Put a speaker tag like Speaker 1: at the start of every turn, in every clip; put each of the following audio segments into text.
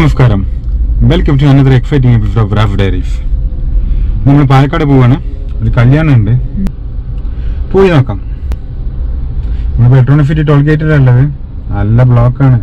Speaker 1: നമസ്കാരം welcome to another exciting episode of Raf Diaries നമ്മൾ പാലക്കാട് പോവാണ് ഒരു കല്യാണം ഉണ്ട് പോയി നോക്കാം നമ്മൾ പെട്രോൾ സിറ്റി ടോൾ ഗേറ്റിലുള്ളത് നല്ല ബ്ലോക്കാണ്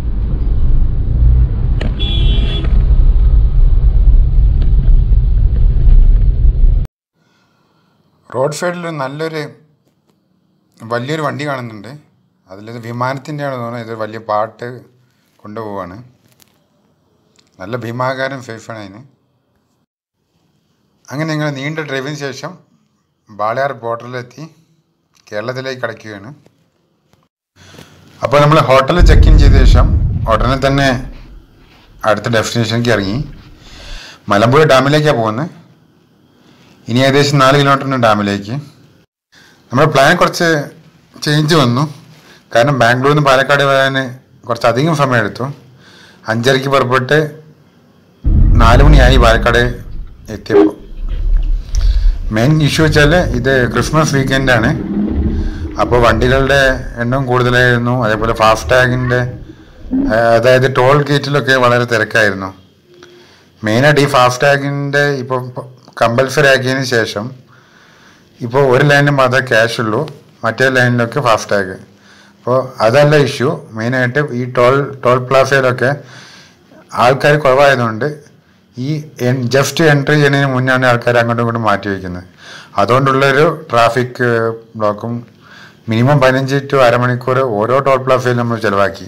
Speaker 1: റോഡ് സൈഡിൽ നല്ലൊരു വലിയൊരു വണ്ടി കാണുന്നുണ്ട് അതിലിത് വിമാനത്തിൻ്റെ ആണെന്ന് തോന്നുന്നത് ഇതൊരു വലിയ പാട്ട് കൊണ്ടുപോവാണ് നല്ല ഭീമാകാരം സേഫാണ് അതിന് അങ്ങനെ ഞങ്ങൾ നീണ്ട ഡ്രൈവിന് ശേഷം ബാളയാർ ബോർഡറിലെത്തി കേരളത്തിലേക്ക് കടക്കുകയാണ് അപ്പോൾ നമ്മൾ ഹോട്ടലിൽ ചെക്ക് ഇൻ ചെയ്ത ശേഷം ഉടനെ തന്നെ അടുത്ത ഡെസ്റ്റിനേഷനിലേക്ക് ഇറങ്ങി മലമ്പുഴ ഡാമിലേക്കാണ് പോകുന്നത് ഇനി ഏകദേശം നാല് കിലോമീറ്ററിന് ഡാമിലേക്ക് നമ്മുടെ പ്ലാൻ കുറച്ച് ചേഞ്ച് വന്നു കാരണം ബാംഗ്ലൂരിൽ നിന്ന് പാലക്കാട് വരാൻ കുറച്ച് അധികം സമയം എടുത്തു അഞ്ചരയ്ക്ക് പുറപ്പെട്ട് നാല് മണിയായി പാലക്കാട് എത്തിയപ്പോൾ മെയിൻ ഇഷ്യൂ വെച്ചാൽ ഇത് ക്രിസ്മസ് വീക്കെൻഡാണ് അപ്പോൾ വണ്ടികളുടെ എണ്ണം കൂടുതലായിരുന്നു അതേപോലെ ഫാസ്റ്റ് ടാഗിൻ്റെ അതായത് ടോൾ ഗേറ്റിലൊക്കെ വളരെ തിരക്കായിരുന്നു മെയിനായിട്ട് ഈ ഫാസ്റ്റ് ടാഗിൻ്റെ ഇപ്പോൾ കമ്പൽസറി ആക്കിയതിന് ശേഷം ഇപ്പോൾ ഒരു ലൈനിൽ മാത്രമേ ക്യാഷ് ഉള്ളൂ മറ്റേ ലൈനിലൊക്കെ ഫാസ്റ്റ് ടാഗ് അപ്പോൾ അതല്ല ഇഷ്യൂ മെയിനായിട്ട് ഈ ടോൾ ടോൾ പ്ലാസയിലൊക്കെ ആൾക്കാർ കുറവായതുകൊണ്ട് ഈ ജസ്റ്റ് എൻട്രി ചെയ്യുന്നതിന് മുന്നാണ് ആൾക്കാർ അങ്ങോട്ടും ഇങ്ങോട്ടും മാറ്റി വയ്ക്കുന്നത് അതുകൊണ്ടുള്ളൊരു ട്രാഫിക് ബ്ലോക്കും മിനിമം പതിനഞ്ച് ടു അരമണിക്കൂർ ഓരോ ടോൾ പ്ലാസയിലും നമ്മൾ ചിലവാക്കി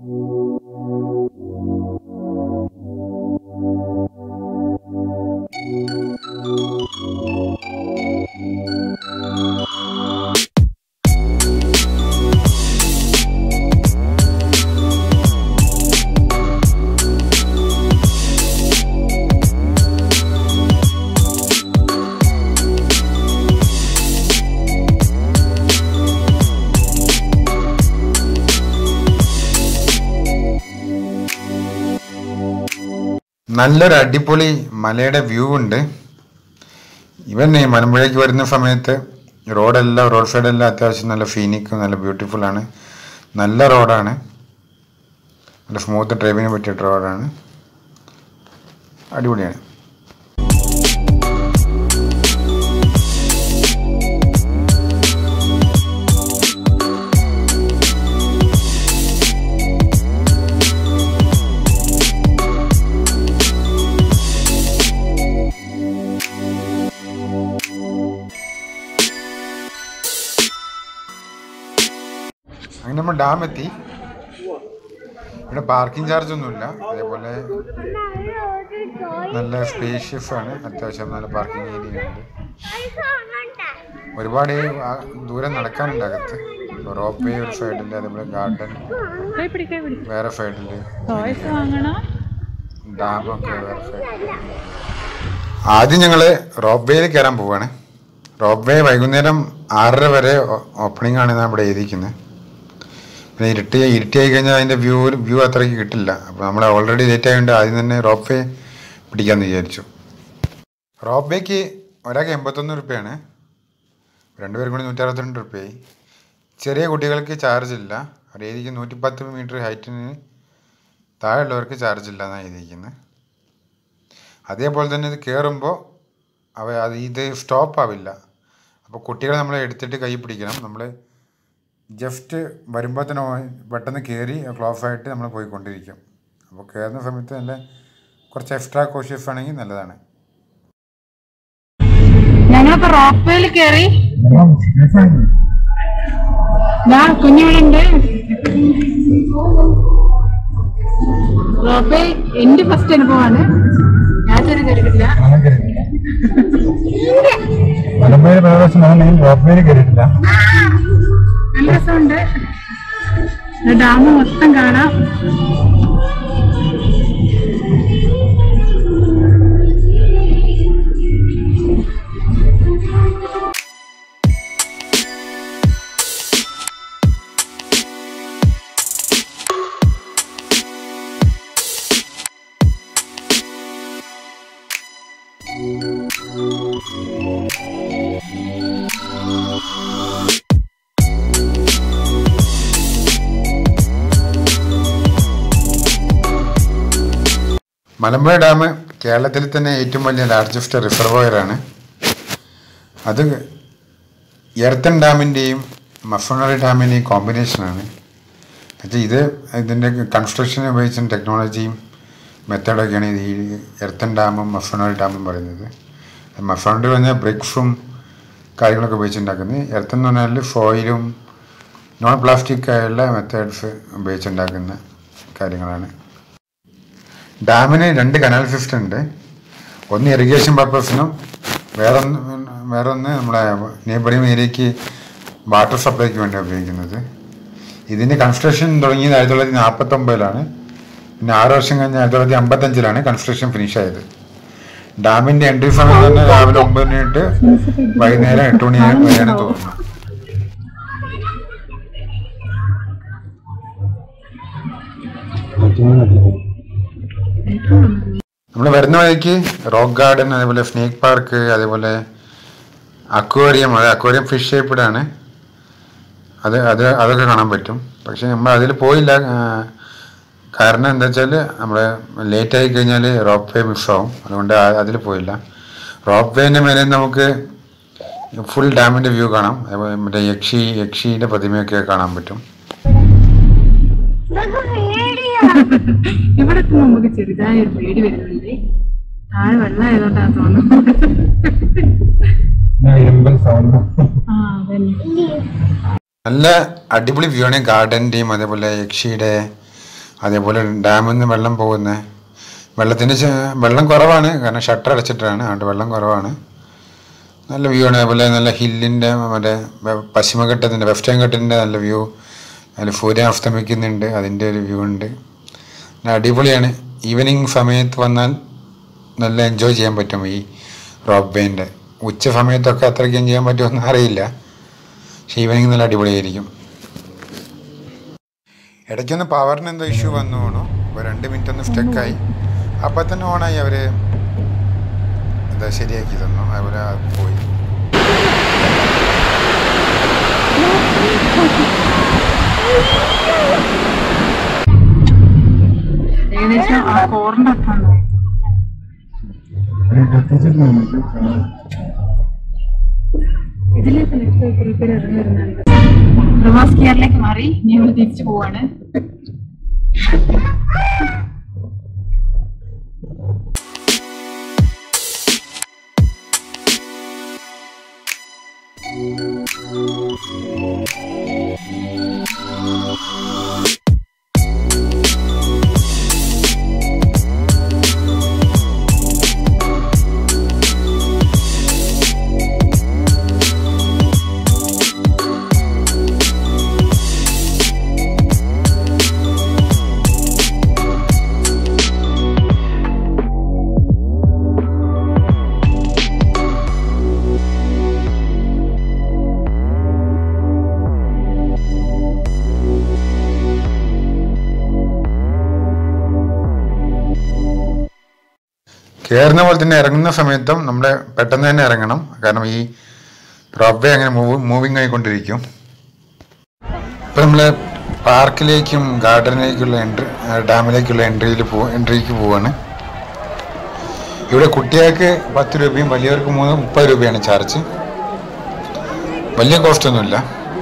Speaker 1: നല്ലൊരു അടിപൊളി മലയുടെ വ്യൂ ഉണ്ട് ഇവൻ ഈ മലമ്പുഴയ്ക്ക് വരുന്ന സമയത്ത് റോഡെല്ലാം റോഡ് സൈഡെല്ലാം അത്യാവശ്യം നല്ല ഫീനിക്കും നല്ല ബ്യൂട്ടിഫുൾ ആണ് നല്ല റോഡാണ് നല്ല സ്മൂത്ത് ഡ്രൈവിങ്ങിന് പറ്റിയ റോഡാണ് അടിപൊളിയാണ് അങ്ങനെ നമ്മൾ ഡാം എത്തി ഇവിടെ പാർക്കിംഗ് ചാർജ് ഒന്നുമില്ല അതേപോലെ നല്ല സ്പേഷ്യസ് ആണ് അത്യാവശ്യം നല്ല പാർക്കിംഗ് ഏരിയ ഉണ്ട് ഒരുപാട് ആ ദൂരം നടക്കാനുണ്ട് അകത്ത് റോപ്പ് വേ ഒരു സൈഡിൽ അതേപോലെ ഗാർഡൻ
Speaker 2: കൈ പിടി കൈ പിടി
Speaker 1: വേറെ സൈഡിൽ
Speaker 2: ടോയ്സ് വാങ്ങണോ
Speaker 1: ഡാമൊക്കെ വേറെ സൈഡിൽ ആദ്യം ഞങ്ങൾ റോപ്പ് വേയിൽ കയറാൻ പോവാണ് റോപ്പ് വേ വൈകുന്നേരം ആറര വരെ ഓപ്പണിംഗ് ആണ് ഇവിടെ എഴുതിയിരിക്കുന്നത് പിന്നെ ഇരുട്ടി ഇരുട്ടിയായി കഴിഞ്ഞാൽ അതിൻ്റെ വ്യൂ വ്യൂ അത്രയ്ക്ക് കിട്ടില്ല അപ്പോൾ നമ്മൾ ഓൾറെഡി ലേറ്റ് ആയതുകൊണ്ട് ആദ്യം തന്നെ റോപ്പ് വേ പിടിക്കാമെന്ന് വിചാരിച്ചു റോപ്പ് വേക്ക് ഒരാൾക്ക് എൺപത്തൊന്ന് റുപ്യാണ് രണ്ടുപേരും കൂടി നൂറ്റി അറുപത്തിരണ്ട് റുപ്യയായി ചെറിയ കുട്ടികൾക്ക് ചാർജ് ഇല്ല അവിടെ എഴുതിക്ക് നൂറ്റിപ്പത്ത് മീറ്റർ ഹൈറ്റിന് താഴെയുള്ളവർക്ക് ചാർജ് ഇല്ല എന്നാണ് എഴുതിയിരിക്കുന്നത് അതേപോലെ തന്നെ ഇത് കയറുമ്പോൾ അവ അത് ഇത് സ്റ്റോപ്പ് ആവില്ല അപ്പോൾ കുട്ടികളെ നമ്മൾ എടുത്തിട്ട് കൈ പിടിക്കണം നമ്മൾ ജസ്റ്റ് വരുമ്പോൾ തന്നെ ഓ- പെട്ടെന്ന് കയറി ക്ലോസ് ആയിട്ട് നമ്മൾ പോയിക്കൊണ്ടിരിക്കും അപ്പോൾ കയറുന്ന സമയത്ത് നല്ല കുറച്ച് എക്സ്ട്രാ കോഷ്യസ് ആണെങ്കിൽ നല്ലതാണ്
Speaker 2: ഞങ്ങളിപ്പോ റോപ്പേയിൽ കയറി ഞാൻ കുഞ്ഞുങ്ങളുണ്ട് റോപ്പേ എന്റെ ഫസ്റ്റ് അനുഭവമാണ് ഞാൻ ഇതുവരെ കയറിയിട്ടില്ല
Speaker 1: മലമ്പുഴ പ്രദേശം റോപ്പ് കയറിയിട്ടില്ല
Speaker 2: നല്ല രസമുണ്ട് ഡാം മൊത്തം കാണാം
Speaker 1: മലമ്പുഴ ഡാം കേരളത്തിൽ തന്നെ ഏറ്റവും വലിയ ലാർജസ്റ്റ് റിസർവോയറാണ് അത് എർത്തൻ ഡാമിൻ്റെയും മഫണറി ഡാമിൻ്റെയും കോമ്പിനേഷനാണ് എന്നുവെച്ചാൽ ഇത് ഇതിൻ്റെ കൺസ്ട്രക്ഷൻ ഉപയോഗിച്ച ടെക്നോളജിയും മെത്തേഡൊക്കെയാണ് ഇത് ഈ എർത്തൻ ഡാമും മഫണറി ഡാമും പറയുന്നത് മഫണറി പറഞ്ഞാൽ ബ്രിക്സും കാര്യങ്ങളൊക്കെ ഉപയോഗിച്ചുണ്ടാക്കുന്നത് എർത്തൻ എന്ന് പറഞ്ഞാൽ ഫോയിലും നോൺ പ്ലാസ്റ്റിക് ആയുള്ള മെത്തേഡ്സ് ഉപയോഗിച്ചുണ്ടാക്കുന്ന കാര്യങ്ങളാണ് ഡാമിന് രണ്ട് കനാൽ സിസ്റ്റം ഉണ്ട് ഒന്ന് ഇറിഗേഷൻ പർപ്പസിനും വേറൊന്ന് വേറൊന്ന് നമ്മുടെ നെയ്ബറിംഗ് ഏരിയയ്ക്ക് വാട്ടർ സപ്ലൈക്ക് വേണ്ടി ഉപയോഗിക്കുന്നത് ഇതിൻ്റെ കൺസ്ട്രക്ഷൻ തുടങ്ങിയത് ആയിരത്തി തൊള്ളായിരത്തി നാൽപ്പത്തൊമ്പതിലാണ് പിന്നെ ആറ് വർഷം കഴിഞ്ഞ് ആയിരത്തി തൊള്ളായിരത്തി അമ്പത്തഞ്ചിലാണ് കൺസ്ട്രക്ഷൻ ഫിനിഷ് ആയത് ഡാമിൻ്റെ എൻട്രി സമയം തന്നെ രാവിലെ ഒമ്പത് മണി തൊട്ട് വൈകുന്നേരം എട്ട് മണി വരെയാണ് തോന്നുന്നത് നമ്മൾ വരുന്ന വഴിക്ക് റോക്ക് ഗാർഡൻ അതേപോലെ സ്നേക്ക് പാർക്ക് അതേപോലെ അക്വേറിയം അത് അക്വേറിയം ഫിഷ് ഷേപ്പ്ഡ് ആണ് അത് അത് അതൊക്കെ കാണാൻ പറ്റും പക്ഷെ നമ്മൾ അതിൽ പോയില്ല ആ, കാരണം എന്താ വെച്ചാൽ നമ്മൾ ലേറ്റ് ആയി കഴിഞ്ഞാൽ റോപ്പ് വേ മിസ്സാവും അതുകൊണ്ട് അതിൽ പോയില്ല റോപ്പ് വേൻ്റെ മേലെ നമുക്ക് ഫുൾ ഡാമിൻ്റെ വ്യൂ കാണാം അതേപോലെ മറ്റേ യക്ഷി യക്ഷിയുടെ പ്രതിമയൊക്കെ കാണാൻ പറ്റും
Speaker 2: ഇവിടെ എത്തുമ്പോ നമുക്ക് ചെറുതായ ഒരു പേടി വരുന്നുണ്ട് താഴെ വെള്ളം ആയതുകൊണ്ടാന്ന് തോന്നുന്നു ആ അതന്നെ
Speaker 1: നല്ല അടിപൊളി വ്യൂ ആണ് ഗാർഡൻ്റെയും അതേപോലെ യക്ഷിയുടെ അതേപോലെ ഡാമിൽ നിന്ന് വെള്ളം പോകുന്ന വെള്ളത്തിൻ്റെ വെള്ളം കുറവാണ് കാരണം ഷട്ടർ അടച്ചിട്ടാണ് അതുകൊണ്ട് വെള്ളം കുറവാണ് നല്ല വ്യൂ ആണ് അതേപോലെ നല്ല ഹില്ലിൻ്റെ മറ്റേ വെ- പശ്ചിമഘട്ടത്തിൻ്റെ വെസ്റ്റേൺ ഘട്ടത്തിൻ്റെ നല്ല വ്യൂ അതിൽ സൂര്യൻ അസ്തമിക്കുന്നുണ്ട് അതിൻ്റെ ഒരു വ്യൂ ഉണ്ട് പിന്നെ അടിപൊളിയാണ് ഈവനിങ് സമയത്ത് വന്നാൽ നല്ല എൻജോയ് ചെയ്യാൻ പറ്റും ഈ റോക്ക് ബേൻ്റെ ഉച്ച സമയത്തൊക്കെ അത്രയ്ക്ക് ചെയ്യാൻ പറ്റുമെന്ന് അറിയില്ല പക്ഷേ ഈവനിങ് നല്ല അടിപൊളിയായിരിക്കും ഇടയ്ക്കൊന്ന് പവറിന് എന്തോ ഇഷ്യൂ വന്നു വേണോ അപ്പോൾ രണ്ട് മിനിറ്റ് ഒന്ന് സ്റ്റക്കായി അപ്പോൾ തന്നെ ഓണായി അവർ എന്താ ശരിയാക്കി തന്നു അതുപോലെ അത് പോയി
Speaker 2: ഏകദേശം ആ കോറിന്റെ അടുത്താണ് ഇതിലേക്ക് നെക്സ്റ്റ് കുറെ പേര് ഇറങ്ങി വരുന്നുണ്ട് പ്രവാസ് കെയറിലേക്ക് മാറി ഇനി നമ്മൾ തിരിച്ചു പോവാണ്
Speaker 1: കയറുന്ന പോലെ തന്നെ ഇറങ്ങുന്ന സമയത്തും നമ്മൾ പെട്ടെന്ന് തന്നെ ഇറങ്ങണം കാരണം ഈ റോപ്പ് വേ അങ്ങനെ മൂവ് മൂവിങ് ആയിക്കൊണ്ടിരിക്കും ഇപ്പം നമ്മൾ പാർക്കിലേക്കും ഗാർഡനിലേക്കുള്ള എൻട്രി ഡാമിലേക്കുള്ള എൻട്രിയിൽ പോ എൻട്രിക്ക് പോവാണ് ഇവിടെ കുട്ടികൾക്ക് പത്ത് രൂപയും വലിയവർക്ക് മൂന്ന് മുപ്പത് രൂപയാണ് ചാർജ് വലിയ കോസ്റ്റ് ഒന്നുമില്ല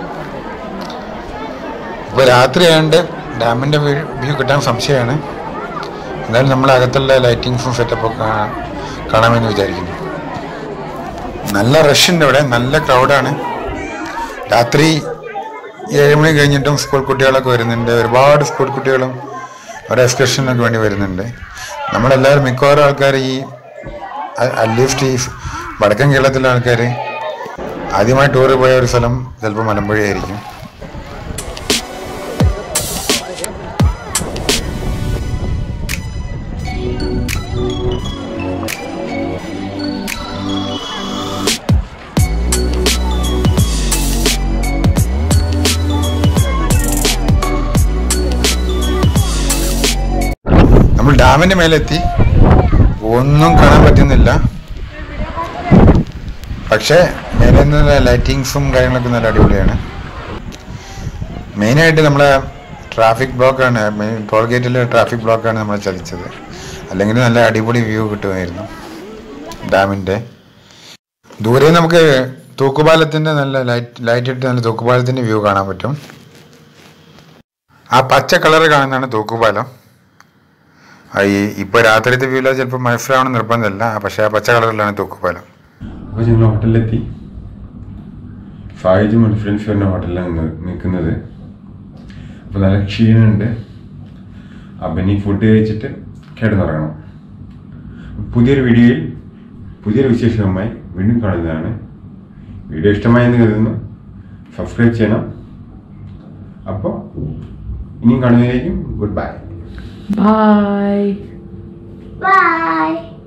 Speaker 1: ഇപ്പോൾ രാത്രി ആയതുകൊണ്ട് ഡാമിൻ്റെ വ്യൂ കിട്ടാൻ സംശയമാണ് എന്നാലും നമ്മൾ അകത്തുള്ള ലൈറ്റിങ്സും സെറ്റപ്പൊക്കെ കാണാമെന്ന് വിചാരിക്കുന്നു നല്ല റഷ് ഉണ്ട് ഇവിടെ നല്ല ക്രൗഡാണ് രാത്രി ഏഴ് മണി കഴിഞ്ഞിട്ടും സ്കൂൾ കുട്ടികളൊക്കെ വരുന്നുണ്ട് ഒരുപാട് സ്കൂൾ കുട്ടികളും ഒരു എക്സ്കർഷനൊക്കെ വേണ്ടി വരുന്നുണ്ട് നമ്മളെല്ലാവരും മിക്കവാറും ആൾക്കാർ ഈ അറ്റ്ലീസ്റ്റ് ഈ വടക്കൻ കേരളത്തിലെ ആൾക്കാർ ആദ്യമായി ടൂറ് പോയ ഒരു സ്ഥലം ചിലപ്പോൾ മലമ്പുഴയായിരിക്കും നമ്മൾ ഡാമിന്റെ മേലെത്തി ഒന്നും കാണാൻ പറ്റുന്നില്ല പക്ഷേ മേലെ നിന്ന് ലൈറ്റിങ്സും കാര്യങ്ങളൊക്കെ നല്ല അടിപൊളിയാണ് മെയിനായിട്ട് നമ്മളെ ട്രാഫിക് ബ്ലോക്കാണ് മെയിൻ ടോൾ ഗേറ്റിലെ ട്രാഫിക് ബ്ലോക്കാണ് നമ്മളെ ചതിച്ചത് അല്ലെങ്കിൽ നല്ല അടിപൊളി വ്യൂ കിട്ടുമായിരുന്നു ഡാമിൻ്റെ ദൂരെ നമുക്ക് തൂക്കുപാലത്തിൻ്റെ നല്ല ലൈറ്റ് ലൈറ്റ് ഇട്ട് നല്ല തൂക്കുപാലത്തിൻ്റെ വ്യൂ കാണാൻ പറ്റും ആ പച്ച കളർ കാണുന്നതാണ് തൂക്കുപാലം ആ ഈ ഇപ്പോൾ രാത്രിത്തെ വ്യൂല ചിലപ്പോൾ മനസ്സിലാവണം നിർബന്ധമില്ല പക്ഷേ ആ പച്ച കളറിലാണ് തൂക്കുപാലം അപ്പോൾ ഞങ്ങൾ ഹോട്ടലിലെത്തി ഫായിജും എൻ്റെ ഫ്രണ്ട്സും എൻ്റെ ഹോട്ടലിലാണ് നിൽക്കുന്നത് അപ്പോൾ നല്ല ക്ഷീണമുണ്ട് അപ്പം ഇനി ഫുഡ് കഴിച്ചിട്ട് കിടന്നുറങ്ങണം പുതിയൊരു വീഡിയോയിൽ പുതിയൊരു വിശേഷവുമായി വീണ്ടും കാണുന്നതാണ് വീഡിയോ ഇഷ്ടമായെന്ന് കരുതുന്നു സബ്സ്ക്രൈബ് ചെയ്യണം അപ്പോൾ ഇനിയും കാണുന്നതിലേക്കും ഗുഡ് ബൈ
Speaker 2: Bye.
Speaker 3: Bye.